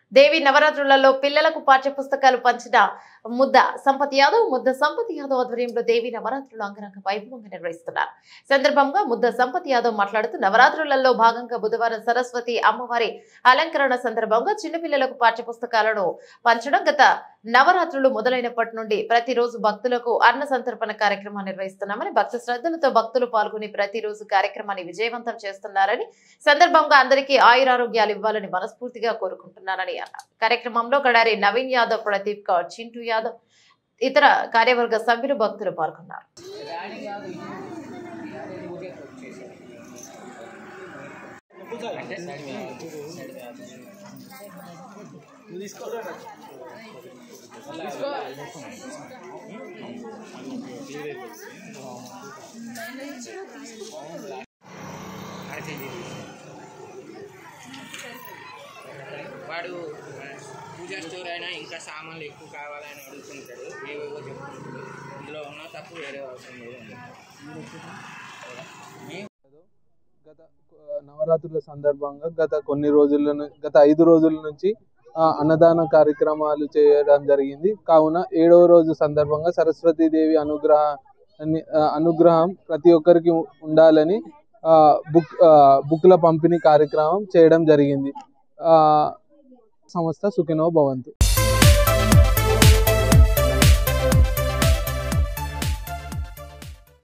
దేవి నవరాత్రులలో పిల్లలకు పాఠ్య పుస్తకాలు పంచిన ముద్ద సంపత్ యాదవ్ ముద్ద సంపత్ యాదవ్ ఆధ్వర్యంలో దేవి నవరాత్రులు అంగరంగ వైభవంగా నిర్వహిస్తున్నారు సందర్భంగా ముద్ద సంపత్ యాదవ్ మాట్లాడుతూ నవరాత్రులలో భాగంగా బుధవారం సరస్వతి అమ్మవారి అలంకరణ సందర్భంగా చిన్నపిల్లలకు పాఠ్య పుస్తకాలను పంచడం గత నవరాత్రులు మొదలైనప్పటి నుండి ప్రతిరోజు భక్తులకు అన్న సంతర్పణ కార్యక్రమాన్ని నిర్వహిస్తున్నామని భక్త శ్రద్ధలతో భక్తులు పాల్గొని ప్రతిరోజు కార్యక్రమాన్ని విజయవంతం చేస్తున్నారని సందర్భంగా అందరికీ ఆయురారోగ్యాలు ఇవ్వాలని మనస్ఫూర్తిగా కోరుకుంటున్నానని అన్నారు కార్యక్రమంలో కడారి నవీన్ యాదవ్ ప్రదీప్ కౌర్ చింటూ యాదవ్ ఇతర కార్యవర్గ సభ్యులు భక్తులు పాల్గొన్నారు వాడు పూజా స్టోర్ అయినా ఇంకా సామాన్లు ఎక్కువ కావాలని అడుగుతుంటాడు ఏవేవో చెప్పుకుంటాడు ఇందులో ఉన్న తప్పు వేరే అవసరం లేదు గత ఆ, నవరాత్రుల సందర్భంగా గత కొన్ని రోజుల ను- గత ఐదు రోజుల నుంచి ఆ, అన్నదాన కార్యక్రమాలు చేయడం జరిగింది కావున ఏడవ రోజు సందర్భంగా సరస్వతీదేవి అనుగ్రహ అనుగ్రహం ప్రతి ఒక్కరికి ఉ- ఉండాలని ఆ, బుక్ ఆ, బుక్ల పంపిణీ కార్యక్రమం చేయడం జరిగింది ఆ, సంస్థ సుఖినో భవంతు